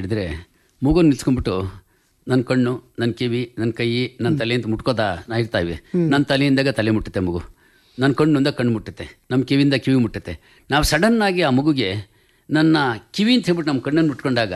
ಹೇಳಿದರೆ ಮಗು ನಿಲ್ಸ್ಕೊಂಡ್ಬಿಟ್ಟು ನನ್ನ ಕಣ್ಣು ನನ್ನ ಕಿವಿ ನನ್ನ ಕೈ ನನ್ನ ತಲೆ ಅಂತ ಮುಟ್ಕೋತಾ ನಾ ಇರ್ತಾ ಇವೆ ನನ್ನ ತಲೆಯಿಂದಾಗ ತಲೆ ಮುಟ್ಟುತ್ತೆ ಮಗು ನನ್ನ ಕಣ್ಣಿಂದ ಕಣ್ಣು ಮುಟ್ಟುತ್ತೆ ನಮ್ಮ ಕಿವಿಯಿಂದ ಕಿವಿ ಮುಟ್ಟುತ್ತೆ ನಾವು ಸಡನ್ನಾಗಿ ಆ ಮಗುಗೆ ನನ್ನ ಕಿವಿ ಅಂತ ಹೇಳ್ಬಿಟ್ಟು ನಮ್ಮ ಕಣ್ಣನ್ನು ಮುಟ್ಕೊಂಡಾಗ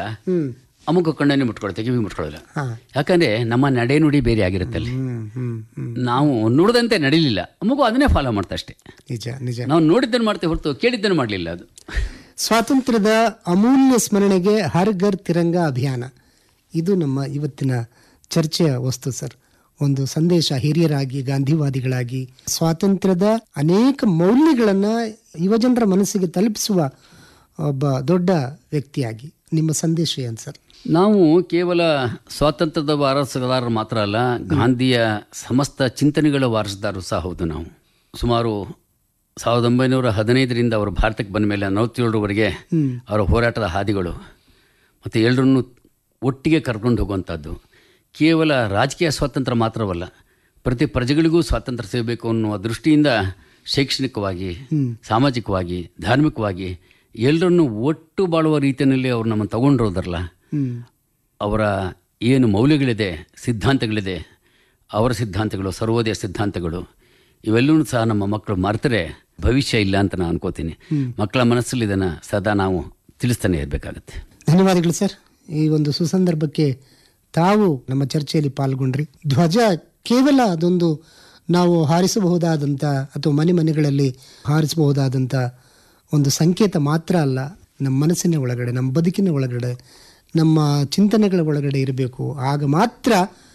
ಆ ಮಗು ಕಣ್ಣನ್ನೇ ಮುಟ್ಕೊಳುತ್ತೆ ಕಿವಿ ಮುಟ್ಕೊಳ್ಳಲ್ಲ ಹಾಂ ಯಾಕಂದರೆ ನಮ್ಮ ನಡೆ ನುಡಿ ಬೇರೆ ಆಗಿರುತ್ತೆ ಅಲ್ಲಿ ಹ್ಮ್ ಹ್ಮ್ ಹ್ಮ್ ನಾವು ನುಡಿದಂತೆ ನಡೀಲಿಲ್ಲ ಆ ಮಗು ಅದನ್ನೇ ಫಾಲೋ ಮಾಡ್ತಾ ಅಷ್ಟೇ ನಿಜ ನಿಜ ನಾವು ನೋಡಿದ್ದನ್ನು ಮಾಡ್ತೇವೆ ಹೊರತು ಕೇಳಿದ್ದನ್ನು ಮಾಡಲಿಲ್ಲ ಅದು ಸ್ವಾತಂತ್ರ್ಯದ ಅಮೂಲ್ಯ ಸ್ಮರಣೆಗೆ ಹರ್ ಘರ್ ತಿರಂಗ ಅಭಿಯಾನ ಇದು ನಮ್ಮ ಇವತ್ತಿನ ಚರ್ಚೆಯ ವಸ್ತು ಸರ್ ಒಂದು ಸಂದೇಶ ಹಿರಿಯರಾಗಿ ಗಾಂಧಿವಾದಿಗಳಾಗಿ ಸ್ವಾತಂತ್ರ್ಯದ ಅನೇಕ ಮೌಲ್ಯಗಳನ್ನು ಯುವಜನರ ಮನಸ್ಸಿಗೆ ತಲುಪಿಸುವ ಒಬ್ಬ ದೊಡ್ಡ ವ್ಯಕ್ತಿಯಾಗಿ ನಿಮ್ಮ ಸಂದೇಶ ಏನು ಸರ್ ನಾವು ಕೇವಲ ಸ್ವಾತಂತ್ರ್ಯದ ವಾರಸುದಾರರು ಮಾತ್ರ ಅಲ್ಲ ಗಾಂಧಿಯ ಸಮಸ್ತ ಚಿಂತನೆಗಳ ವಾರಸುದಾರರು ಸಹ ಹೌದು ನಾವು ಸುಮಾರು ಸಾವಿರದ ಒಂಬೈನೂರ ಹದಿನೈದರಿಂದ ಅವರು ಭಾರತಕ್ಕೆ ಬಂದ ಮೇಲೆ ನಲವತ್ತೇಳರವರೆಗೆ ಅವರ ಹೋರಾಟದ ಹಾದಿಗಳು ಮತ್ತು ಎಲ್ಲರನ್ನೂ ಒಟ್ಟಿಗೆ ಕರ್ಕೊಂಡು ಹೋಗುವಂಥದ್ದು ಕೇವಲ ರಾಜಕೀಯ ಸ್ವಾತಂತ್ರ್ಯ ಮಾತ್ರವಲ್ಲ ಪ್ರತಿ ಪ್ರಜೆಗಳಿಗೂ ಸ್ವಾತಂತ್ರ್ಯ ಸಿಗಬೇಕು ಅನ್ನುವ ದೃಷ್ಟಿಯಿಂದ ಶೈಕ್ಷಣಿಕವಾಗಿ ಸಾಮಾಜಿಕವಾಗಿ ಧಾರ್ಮಿಕವಾಗಿ ಎಲ್ಲರನ್ನೂ ಒಟ್ಟು ಬಾಳುವ ರೀತಿಯಲ್ಲಿ ಅವ್ರು ನಮ್ಮನ್ನು ತಗೊಂಡಿರೋದ್ರಲ್ಲ ಹ್ಮ್ ಅವರ ಏನು ಮೌಲ್ಯಗಳಿದೆ ಸಿದ್ಧಾಂತಗಳಿದೆ ಅವರ ಸಿದ್ಧಾಂತಗಳು ಸರ್ವೋದಯ ಸಿದ್ಧಾಂತಗಳು ಇವೆಲ್ಲವೂ ಸಹ ನಮ್ಮ ಮಕ್ಕಳು ಮರೆತರೆ ಭವಿಷ್ಯ ಇಲ್ಲ ಅಂತ ನಾನು ಅನ್ಕೋತೀನಿ ಮಕ್ಕಳ ಮನಸ್ಸಲ್ಲಿ ಇದನ್ನು ಸದಾ ನಾವು ತಿಳಿಸ್ತಾನೆ ಇರಬೇಕಾಗತ್ತೆ ಧನ್ಯವಾದಗಳು ಸರ್ ಈ ಒಂದು ಸುಸಂದರ್ಭಕ್ಕೆ ತಾವು ನಮ್ಮ ಚರ್ಚೆಯಲ್ಲಿ ಪಾಲ್ಗೊಂಡ್ರಿ ಧ್ವಜ ಕೇವಲ ಅದೊಂದು ನಾವು ಹಾರಿಸಬಹುದಾದಂಥ ಅಥವಾ ಮನೆ ಮನೆಗಳಲ್ಲಿ ಹಾರಿಸಬಹುದಾದಂಥ ಒಂದು ಸಂಕೇತ ಮಾತ್ರ ಅಲ್ಲ ನಮ್ಮ ಮನಸ್ಸಿನ ಒಳಗಡೆ ನಮ್ಮ ಬದುಕಿನ ಒಳಗಡೆ ನಮ್ಮ ಚಿಂತನೆಗಳ ಒಳಗಡೆ ಇರಬೇಕು ಆಗ ಮಾತ್ರ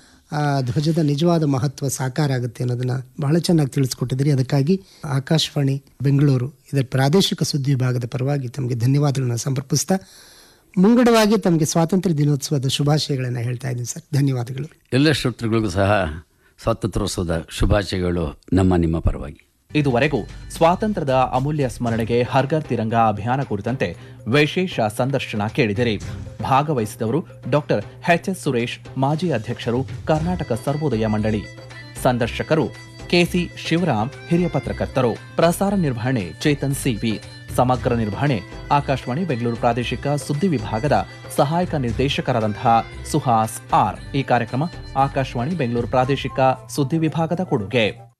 ಆ ಧ್ವಜದ ನಿಜವಾದ ಮಹತ್ವ ಸಾಕಾರ ಆಗುತ್ತೆ ಅನ್ನೋದನ್ನ ಬಹಳ ಚೆನ್ನಾಗಿ ತಿಳಿಸ್ಕೊಟ್ಟಿದ್ದೀರಿ ಅದಕ್ಕಾಗಿ ಆಕಾಶವಾಣಿ ಬೆಂಗಳೂರು ಇದರ ಪ್ರಾದೇಶಿಕ ಸುದ್ದಿ ವಿಭಾಗದ ಪರವಾಗಿ ತಮಗೆ ಧನ್ಯವಾದಗಳನ್ನ ಸಮರ್ಪಿಸ್ತಾ ಮುಂಗಡವಾಗಿ ತಮಗೆ ಸ್ವಾತಂತ್ರ್ಯ ದಿನೋತ್ಸವದ ಶುಭಾಶಯಗಳನ್ನು ಹೇಳ್ತಾ ಇದ್ದೀನಿ ಸರ್ ಧನ್ಯವಾದಗಳು ಎಲ್ಲ ಶ್ರೋತೃಗಳಿಗೂ ಸಹ ಸ್ವಾತಂತ್ರ್ಯೋತ್ಸವದ ಶುಭಾಶಯಗಳು ನಮ್ಮ ನಿಮ್ಮ ಪರವಾಗಿ ಇದುವರೆಗೂ ಸ್ವಾತಂತ್ರ್ಯದ ಅಮೂಲ್ಯ ಸ್ಮರಣೆಗೆ ಹರ್ಗರ್ ತಿರಂಗ ಅಭಿಯಾನ ಕುರಿತಂತೆ ವಿಶೇಷ ಸಂದರ್ಶನ ಕೇಳಿದಿರಿ ಭಾಗವಹಿಸಿದವರು ಡಾಕ್ಟರ್ ಎಚ್ ಎಸ್ ಸುರೇಶ್ ಮಾಜಿ ಅಧ್ಯಕ್ಷರು ಕರ್ನಾಟಕ ಸರ್ವೋದಯ ಮಂಡಳಿ ಸಂದರ್ಶಕರು ಕೆಸಿ ಶಿವರಾಮ್ ಹಿರಿಯ ಪತ್ರಕರ್ತರು ಪ್ರಸಾರ ನಿರ್ವಹಣೆ ಚೇತನ್ ಸಿವಿ ಸಮಗ್ರ ನಿರ್ವಹಣೆ ಆಕಾಶವಾಣಿ ಬೆಂಗಳೂರು ಪ್ರಾದೇಶಿಕ ಸುದ್ದಿ ವಿಭಾಗದ ಸಹಾಯಕ ನಿರ್ದೇಶಕರಾದಂತಹ ಸುಹಾಸ್ ಆರ್ ಈ ಕಾರ್ಯಕ್ರಮ ಆಕಾಶವಾಣಿ ಬೆಂಗಳೂರು ಪ್ರಾದೇಶಿಕ ಸುದ್ದಿ ವಿಭಾಗದ ಕೊಡುಗೆ